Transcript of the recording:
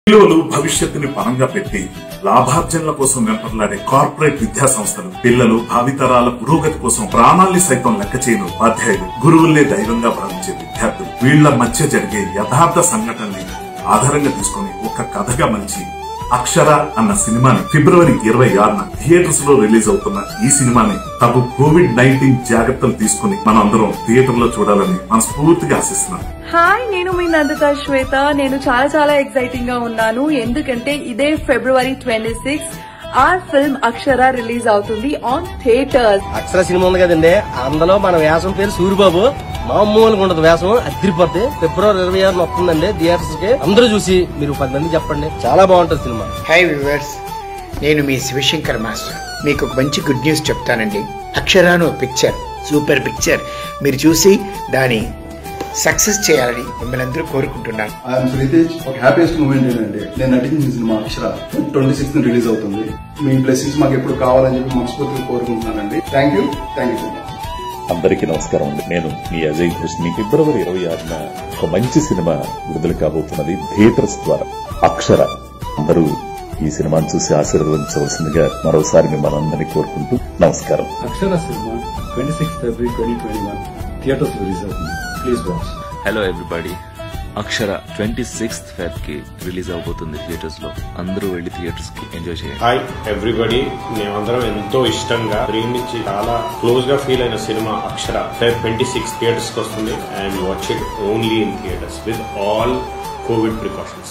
విలువలు భవిష్యత్తుని పరంగా పెట్టి లాభార్జనల కోసం వెంపర్లాడే కార్పొరేట్ విద్యా సంస్థలు పిల్లలు భావితరాల పురోగతి కోసం ప్రాణాల్ని సైతం లెక్క చేయని ఉపాధ్యాయులు గురువుల్నే దైవంగా భావించే విద్యార్థులు వీళ్ల మధ్య జరిగే యథార్థ సంఘటనల్ని ఆధారంగా తీసుకుని ఒక కథగా మలిచి అక్షర అన్న సినిమాని ఫిబ్రవరి ఇరవై ఆరున థియేటర్స్ లో రిలీజ్ అవుతున్న ఈ సినిమాని తగు కోవిడ్ నైన్టీన్ జాగ్రత్తలు తీసుకుని మనందరం థియేటర్ లో చూడాలని మనస్ఫూర్తిగా ఆశిస్తున్నాను హాయ్ నేను మీ నందిత శ్వేత నేను చాలా చాలా ఎక్సైటింగ్ గా ఉన్నాను ఎందుకంటే ఇదే February twenty six our film Akshara release అవుతుంది ఆన్ థియేటర్స్ అక్షర సినిమా ఉంది కదండి అందులో మన వేషం పేరు సూరిబాబు మామూలుగా ఉండదు వేషం అదిరిపోద్ది ఫిబ్రవరి ఇరవై ఆరున వస్తుందండి థియేటర్స్ కి అందరూ చూసి మీరు పది మంది చెప్పండి చాలా బాగుంటుంది సినిమా హాయ్ వ్యూవర్స్ నేను మీ శివశంకర్ మాస్టర్ మీకు ఒక మంచి గుడ్ న్యూస్ చెప్తానండి అక్షరాను పిక్చర్ సూపర్ పిక్చర్ మీరు చూసి దాని సక్సెస్ చేయాలని మిమ్మల్ని అందరూ కోరుకుంటున్నాను ఐఎమ్ శ్రీతేజ్ ఒక హ్యాపీయెస్ట్ మూమెంట్ ఏంటంటే నేను నటించిన సినిమా అక్షర ట్వంటీ సిక్స్త్ రిలీజ్ అవుతుంది మీ బ్లెస్సింగ్స్ మాకు ఎప్పుడు కావాలని చెప్పి మనస్ఫూర్తిగా కోరుకుంటున్నానండి thank you thank you so much అందరికీ నమస్కారం అండి నేను మీ అజయ్ కృష్ణ ఫిబ్రవరి ఇరవై ఆరున ఒక మంచి సినిమా విడుదల కాబోతున్నది థియేటర్స్ ద్వారా అక్షర అందరూ ఈ సినిమాను చూసి ఆశీర్వదించవలసిందిగా మరోసారి మిమ్మల్ని అందరినీ కోరుకుంటూ నమస్కారం Akshara cinema twenty six February twenty twenty one theatres release అవుతుంది please watch hello everybody Akshara twenty sixth Feb కి రిలీజ్ అవబోతుంది థియేటర్స్ లో అందరూ వెళ్లి థియేటర్స్ కి ఎంజాయ్ చేయండి హాయ్ ఎవ్రీబడి మేమందరం ఎంతో ఇష్టంగా ప్రేమించి చాలా క్లోజ్ గా ఫీల్ అయిన సినిమా Akshara Feb twenty six theatres కి వస్తుంది and watch it only in theatres with all COVID precautions